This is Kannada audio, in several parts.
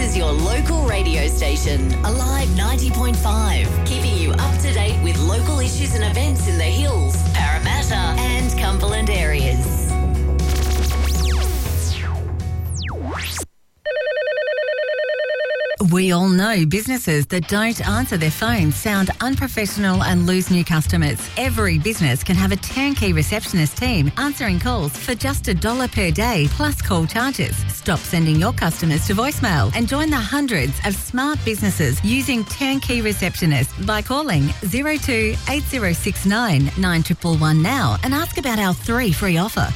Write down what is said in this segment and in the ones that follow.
is your local radio station, Alive 90.5, keeping you up to date with local issues and events in the Hills, Parramatta, and Cumberland areas. We all know businesses that don't answer their phones sound unprofessional and lose new customers. Every business can have a turnkey receptionist team answering calls for just a dollar per day plus call charges. Stop sending your customers to voicemail and join the hundreds of smart businesses using turnkey receptionists by calling 02 8069 9111 now and ask about our three free offer.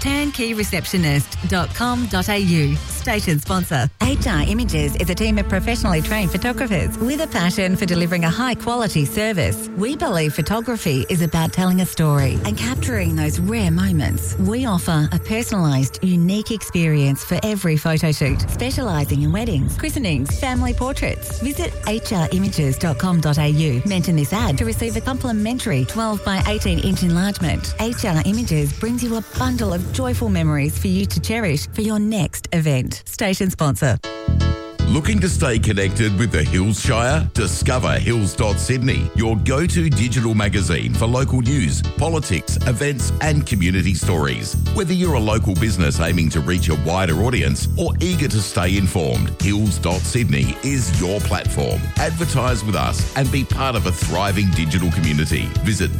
Turnkeyreceptionist.com.au. Station sponsor. HR Images is a team of professionally trained photographers with a passion for delivering a high quality service. We believe photography is about telling a story and capturing those rare moments. We offer a personalised, unique experience for every photo shoot, specialising in weddings, christenings, family portraits. Visit hrimages.com.au. Mention this ad to receive a complimentary 12 by 18 inch enlargement. HR Images brings you a bundle of joyful memories for you to cherish for your next event. Station sponsor. Looking to stay connected with the Hills Shire? Discover Hills.Sydney, your go to digital magazine for local news, politics, events, and community stories. Whether you're a local business aiming to reach a wider audience or eager to stay informed, Hills.Sydney is your platform. Advertise with us and be part of a thriving digital community. Visit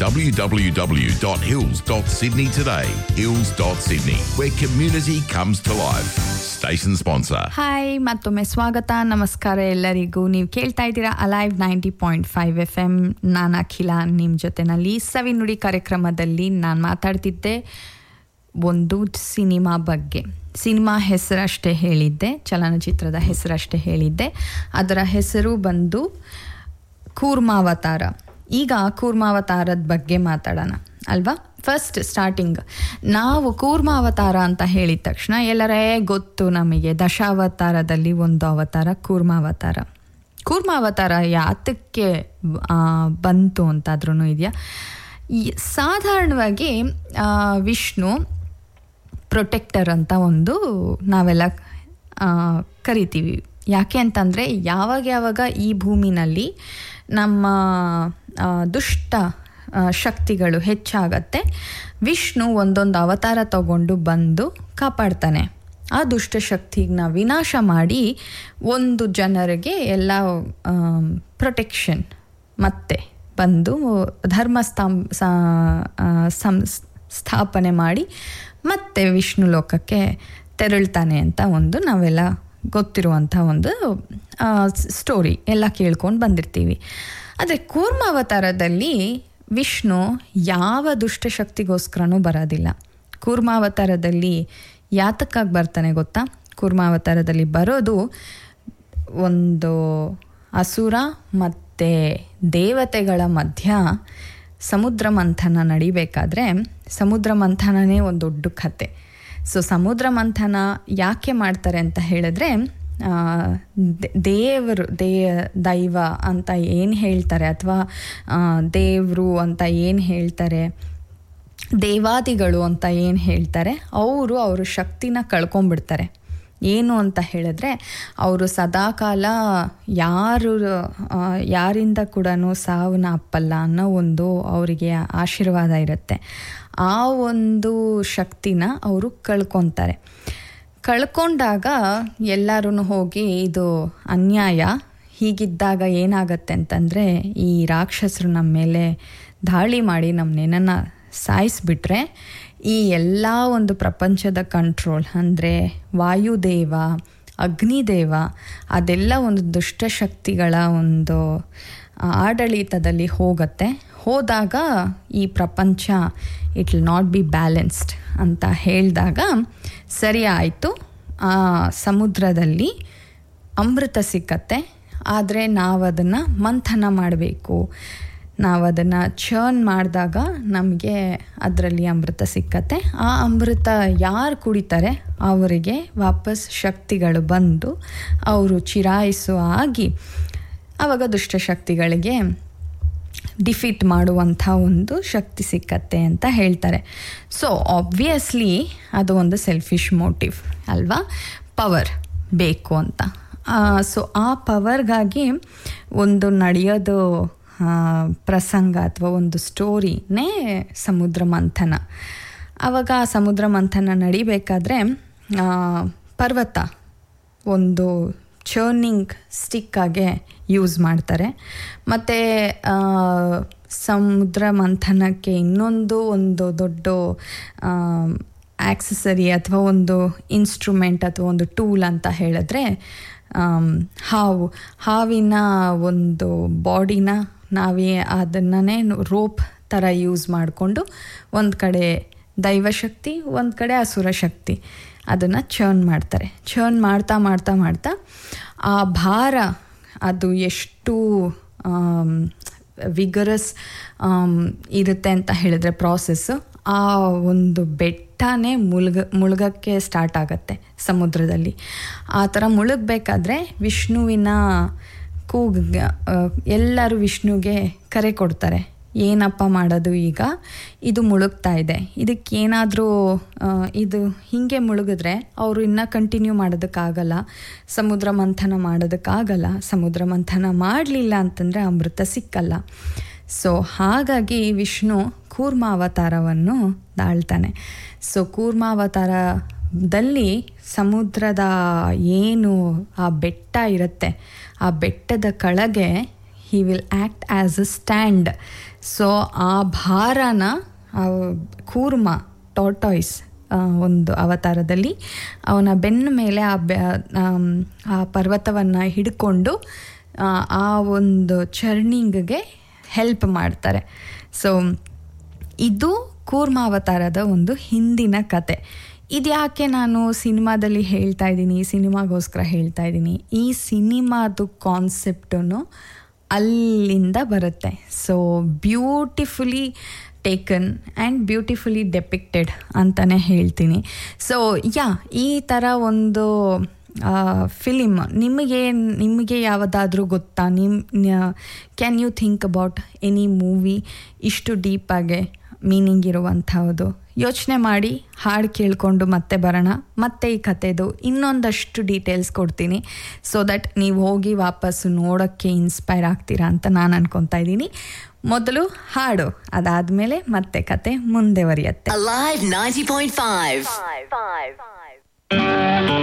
www.hills.sydney today. Hills.Sydney, where community comes to life. Station sponsor. Hi ಮತ್ತೊಮ್ಮೆ ಸ್ವಾಗತ ನಮಸ್ಕಾರ ಎಲ್ಲರಿಗೂ ನೀವು ಕೇಳ್ತಾ ಇದ್ದೀರಾ alive ninety point five F M ನಾನು ಅಖಿಲ ನಿಮ್ಮ ಜೊತೆನಲ್ಲಿ ಸವಿನುಡಿ ಕಾರ್ಯಕ್ರಮದಲ್ಲಿ ನಾನು ಮಾತಾಡ್ತಿದ್ದೆ ಒಂದು ಸಿನಿಮಾ ಬಗ್ಗೆ ಸಿನಿಮಾ ಹೆಸರಷ್ಟೇ ಹೇಳಿದ್ದೆ ಚಲನಚಿತ್ರದ ಹೆಸರಷ್ಟೇ ಹೇಳಿದ್ದೆ ಅದರ ಹೆಸರು ಬಂದು ಕೂರ್ಮಾವತಾರ ಈಗ ಕೂರ್ಮಾವತಾರದ ಬಗ್ಗೆ ಮಾತಾಡೋಣ ಅಲ್ವಾ ಫಸ್ಟ್ ಸ್ಟಾರ್ಟಿಂಗ್ ನಾವು ಕೂರ್ಮಾವತಾರ ಅಂತ ಹೇಳಿದ ತಕ್ಷಣ ಎಲ್ಲರೇ ಗೊತ್ತು ನಮಗೆ ದಶಾವತಾರದಲ್ಲಿ ಒಂದು ಅವತಾರ ಕೂರ್ಮಾವತಾರ ಕೂರ್ಮಾವತಾರ ಯಾತಕ್ಕೆ ಆ, ಬಂತು ಅಂತಾದ್ರೂ ಇದೆಯಾ ಈ- ಸಾಧಾರಣವಾಗಿ ಆ, ವಿಷ್ಣು ಪ್ರೊಟೆಕ್ಟರ್ ಅಂತ ಒಂದು ನಾವೆಲ್ಲ ಆ, ಕರಿತೀವಿ ಯಾಕೆ ಅಂತಂದರೆ ಯಾವಾಗ ಯಾವಾಗ ಈ ಭೂಮಿನಲ್ಲಿ ನಮ್ಮ ಆ, ದುಷ್ಟ ಆ, ಶಕ್ತಿಗಳು ಹೆಚ್ಚಾಗತ್ತೆ ವಿಷ್ಣು ಒಂದೊಂದು ಅವತಾರ ತಗೊಂಡು ಬಂದು ಕಾಪಾಡ್ತಾನೆ ಆ ದುಷ್ಟಶಕ್ತಿನ ವಿನಾಶ ಮಾಡಿ ಒಂದು ಜನರಿಗೆ ಎಲ್ಲ ಪ್ರೊಟೆಕ್ಷನ್ ಮತ್ತೆ ಬಂದು ಧರ್ಮ ಸ್ಥಾಂ ಸಾ- ಆ, ಸಂಸ್ ಸ್ಥಾಪನೆ ಮಾಡಿ ಮತ್ತೆ ವಿಷ್ಣು ಲೋಕಕ್ಕೆ ತೆರಳ್ತಾನೆ ಅಂತ ಒಂದು ನಾವೆಲ್ಲ ಗೊತ್ತಿರುವಂಥ ಒಂದು ಸ್ಟೋರಿ ಎಲ್ಲ ಕೇಳ್ಕೊಂಡು ಬಂದಿರ್ತೀವಿ ಆದರೆ ಕೂರ್ಮಾವತಾರದಲ್ಲಿ ವಿಷ್ಣು ಯಾವ ದುಷ್ಟಶಕ್ತಿಗೋಸ್ಕರನೂ ಬರೋದಿಲ್ಲ ಕೂರ್ಮಾವತಾರದಲ್ಲಿ ಯಾತಕ್ಕಾಗಿ ಬರ್ತಾನೆ ಗೊತ್ತಾ ಕೂರ್ಮಾವತಾರದಲ್ಲಿ ಬರೋದು ಒಂದು ಅಸುರ ಮತ್ತು ದೇವತೆಗಳ ಮಧ್ಯ ಸಮುದ್ರ ಮಂಥನ ನಡಿಬೇಕಾದ್ರೆ ಸಮುದ್ರ ಮಂಥನನೇ ಒಂದು ದೊಡ್ಡ ಕತೆ ಸೊ ಸಮುದ್ರ ಮಂಥನ ಯಾಕೆ ಮಾಡ್ತಾರೆ ಅಂತ ಹೇಳಿದ್ರೆ ಆ, ದೇ- ದೇವರು ದೇ ದೈವ ಅಂತ ಏನು ಹೇಳ್ತಾರೆ ಅಥವಾ ದೇವರು ಅಂತ ಏನು ಹೇಳ್ತಾರೆ ದೇವಾದಿಗಳು ಅಂತ ಏನು ಹೇಳ್ತಾರೆ ಅವರು ಅವರು ಶಕ್ತಿನ ಕಳ್ಕೊಂಡ್ಬಿಡ್ತಾರೆ ಏನು ಅಂತ ಹೇಳಿದ್ರೆ ಅವರು ಸದಾಕಾಲ ಯಾರು ಆ, ಯಾರಿಂದ ಕೂಡ ಸಾವನ್ನ ಅಪ್ಪಲ್ಲ ಅನ್ನೋ ಒಂದು ಅವರಿಗೆ ಆಶೀರ್ವಾದ ಇರುತ್ತೆ ಆ ಒಂದು ಶಕ್ತಿನ ಅವರು ಕಳ್ಕೊತಾರೆ ಕಳ್ಕೊಂಡಾಗ ಎಲ್ಲರೂ ಹೋಗಿ ಇದು ಅನ್ಯಾಯ ಹೀಗಿದ್ದಾಗ ಏನಾಗತ್ತೆ ಅಂತಂದರೆ ಈ ರಾಕ್ಷಸರು ನಮ್ಮ ಮೇಲೆ ದಾಳಿ ಮಾಡಿ ನಮ್ಮನ್ನೇನನ್ನ ಸಾಯಿಸ್ಬಿಟ್ರೆ ಈ ಎಲ್ಲ ಒಂದು ಪ್ರಪಂಚದ ಕಂಟ್ರೋಲ್ ಅಂದರೆ ವಾಯುದೇವ ಅಗ್ನಿದೇವ ಅದೆಲ್ಲ ಒಂದು ದುಷ್ಟಶಕ್ತಿಗಳ ಒಂದು ಆಡಳಿತದಲ್ಲಿ ಹೋಗುತ್ತೆ ಹೋದಾಗ ಈ ಪ್ರಪಂಚ it will not be balanced ಅಂತ ಹೇಳಿದಾಗ ಸರಿ ಆಯಿತು ಆ ಸಮುದ್ರದಲ್ಲಿ ಅಮೃತ ಸಿಕ್ಕತ್ತೆ ಆದರೆ ನಾವು ಅದನ್ನು ಮಂಥನ ಮಾಡಬೇಕು ನಾವು ಅದನ್ನು ಚರ್ನ್ ಮಾಡಿದಾಗ ನಮಗೆ ಅದರಲ್ಲಿ ಅಮೃತ ಸಿಕ್ಕತ್ತೆ ಆ ಅಮೃತ ಯಾರು ಕುಡಿತಾರೆ ಅವರಿಗೆ ವಾಪಸ್ ಶಕ್ತಿಗಳು ಬಂದು ಅವರು ಚಿರಾಯಿಸು ಆಗಿ ಆವಾಗ ದುಷ್ಟಶಕ್ತಿಗಳಿಗೆ ಡಿಫೀಟ್ ಮಾಡುವಂಥ ಒಂದು ಶಕ್ತಿ ಸಿಕ್ಕತ್ತೆ ಅಂತ ಹೇಳ್ತಾರೆ ಸೊ ಆಬ್ವಿಯಸ್ಲಿ ಅದು ಒಂದು ಸೆಲ್ಫಿಶ್ ಮೋಟಿವ್ ಅಲ್ವಾ ಪವರ್ ಬೇಕು ಅಂತ ಸೊ ಆ ಪವರ್ಗಾಗಿ ಒಂದು ನಡೆಯೋದು ಆ, ಪ್ರಸಂಗ ಅಥವಾ ಒಂದು ಸ್ಟೋರಿನೇ ಸಮುದ್ರ ಮಂಥನ ಆವಾಗ ಆ ಸಮುದ್ರ ಮಂಥನ ನಡಿಬೇಕಾದ್ರೆ ಆ, ಪರ್ವತ ಒಂದು ಚರ್ನಿಂಗ್ ಸ್ಟಿಕ್ಕಾಗೆ ಯೂಸ್ ಮಾಡ್ತಾರೆ ಮತ್ತು ಸಮುದ್ರ ಮಂಥನಕ್ಕೆ ಇನ್ನೊಂದು ಒಂದು ದೊಡ್ಡ ಆಕ್ಸಸರಿ ಅಥವಾ ಒಂದು ಇನ್ಸ್ಟ್ರೂಮೆಂಟ್ ಅಥವಾ ಒಂದು ಟೂಲ್ ಅಂತ ಹೇಳಿದ್ರೆ ಆಮ್, ಹಾವು ಹಾವಿನ ಒಂದು ಬಾಡಿನ ನಾವೇ ಅದನ್ನೇ ರೋಪ್ ಥರ ಯೂಸ್ ಮಾಡಿಕೊಂಡು ಒಂದು ಕಡೆ ದೈವಶಕ್ತಿ ಒಂದು ಕಡೆ ಅಸುರ ಶಕ್ತಿ ಅದನ್ನು ಚರ್ನ್ ಮಾಡ್ತಾರೆ ಚರ್ನ್ ಮಾಡ್ತಾ ಮಾಡ್ತಾ ಮಾಡ್ತಾ ಆ ಭಾರ ಅದು ಎಷ್ಟು ವಿಗರಸ್ ಇರುತ್ತೆ ಅಂತ ಹೇಳಿದ್ರೆ ಪ್ರಾಸೆಸ್ಸು ಆ ಒಂದು ಬೆಟ್ಟನೇ ಮುಳುಗ ಮುಳುಗಕ್ಕೆ ಸ್ಟಾರ್ಟ್ ಆಗುತ್ತೆ ಸಮುದ್ರದಲ್ಲಿ ಆ ಥರ ಮುಳುಗಬೇಕಾದ್ರೆ ವಿಷ್ಣುವಿನ ಕೂಗ್ ಎಲ್ಲರೂ ವಿಷ್ಣುಗೆ ಕರೆ ಕೊಡ್ತಾರೆ ಏನಪ್ಪ ಮಾಡೋದು ಈಗ ಇದು ಮುಳುಗ್ತಾ ಇದೆ ಇದಕ್ಕೇನಾದರೂ ಇದು ಹೀಗೆ ಮುಳುಗಿದ್ರೆ ಅವರು ಇನ್ನೂ ಕಂಟಿನ್ಯೂ ಮಾಡೋದಕ್ಕಾಗಲ್ಲ ಸಮುದ್ರ ಮಂಥನ ಮಾಡೋದಕ್ಕಾಗಲ್ಲ ಸಮುದ್ರ ಮಂಥನ ಮಾಡಲಿಲ್ಲ ಅಂತಂದರೆ ಅಮೃತ ಸಿಕ್ಕಲ್ಲ ಸೊ ಹಾಗಾಗಿ ವಿಷ್ಣು ಕೂರ್ಮ ಅವತಾರವನ್ನು ತಾಳ್ತಾನೆ ಸೊ ಕೂರ್ಮ ಅವತಾರದಲ್ಲಿ ಸಮುದ್ರದ ಏನು ಆ ಬೆಟ್ಟ ಇರುತ್ತೆ ಆ ಬೆಟ್ಟದ ಕೆಳಗೆ he will act as a stand so ಆ ಭಾರನ ಆ ಕೂರ್ಮ ಟಾಟಾಯ್ಸ್ ಒಂದು ಅವತಾರದಲ್ಲಿ ಅವನ ಬೆನ್ನ ಮೇಲೆ ಆ ಬೆ ಆಮ್, ಆ ಪರ್ವತವನ್ನು ಹಿಡ್ಕೊಂಡು ಆ, ಆ ಒಂದು ಚರ್ನಿಂಗ್ಗೆ ಹೆಲ್ಪ್ ಮಾಡ್ತಾರೆ ಸೊ ಇದು ಕೂರ್ಮಾವತಾರದ ಒಂದು ಹಿಂದಿನ ಕತೆ ಇದ್ಯಾಕೆ ನಾನು ಸಿನಿಮಾದಲ್ಲಿ ಹೇಳ್ತಾ ಇದ್ದೀನಿ ಸಿನಿಮಾಗೋಸ್ಕರ ಹೇಳ್ತಾ ಇದ್ದೀನಿ ಈ ಸಿನಿಮಾದು ಕಾನ್ಸೆಪ್ಟನ್ನು ಅಲ್ಲಿಂದ ಬರುತ್ತೆ so beautifully taken and beautifully depicted ಅಂತಲೇ ಹೇಳ್ತೀನಿ ಸೊ ಯಾ ಈ ಥರ ಒಂದು ಫಿಲಿಮ್ ನಿಮಗೆ ನಿಮಗೆ ಯಾವುದಾದ್ರೂ ಗೊತ್ತಾ ನಿಮ್ಮ can you think about any movie ಇಷ್ಟು ಡೀಪಾಗೆ ಮೀನಿಂಗ್ ಇರುವಂಥದ್ದು ಯೋಚನೆ ಮಾಡಿ ಹಾಡು ಕೇಳಿಕೊಂಡು ಮತ್ತೆ ಬರೋಣ ಮತ್ತೆ ಈ ಕತೆದು ಇನ್ನೊಂದಷ್ಟು ಡೀಟೇಲ್ಸ್ ಕೊಡ್ತೀನಿ ಸೊ ದಟ್ ನೀವು ಹೋಗಿ ವಾಪಸ್ಸು ನೋಡೋಕ್ಕೆ ಇನ್ಸ್ಪೈರ್ ಆಗ್ತೀರಾ ಅಂತ ನಾನು ಅನ್ಕೊತಾ ಇದ್ದೀನಿ ಮೊದಲು ಹಾಡು ಅದಾದಮೇಲೆ ಮತ್ತೆ ಕತೆ ಮುಂದೆ ಬರೆಯುತ್ತೆ Alive 90.5.